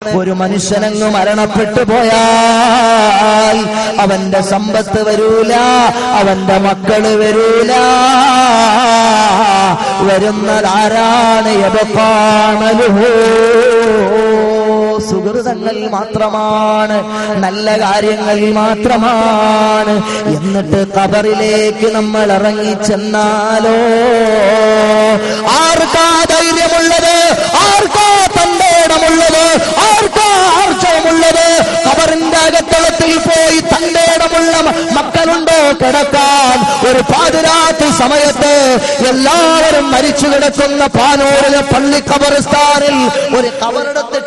ഒരു മനുഷ്യനങ്ങ് മരണപ്പെട്ടു പോയാൽ അവന്റെ സമ്പത്ത് വരൂല അവന്റെ മക്കള് വരൂല വരുന്നതാരാണ് എബപ്പാണലുഹോ സുഹൃതങ്ങൾ മാത്രമാണ് നല്ല കാര്യങ്ങൾ മാത്രമാണ് എന്നിട്ട് കബറിലേക്ക് നമ്മൾ ഇറങ്ങി ചെന്നാലോ ആർക്കാ ധൈര്യമുള്ളത് ആർക്കാ തന്റേടമുള്ളത് ആർക്കാ ആർജവമുള്ളത് കബറിന്റെ അകത്തളത്തിൽ പോയി തന്റേടമുള്ള മ- മക്കളുണ്ടോ കിടക്കാൻ ഒരു പാതിരാത്രി സമയത്ത് എല്ലാവരും മരിച്ചു കിടക്കുന്ന പാനൂരിലെ പള്ളി കബറിസ്ഥാനിൽ ഒരു കബറെടുത്ത്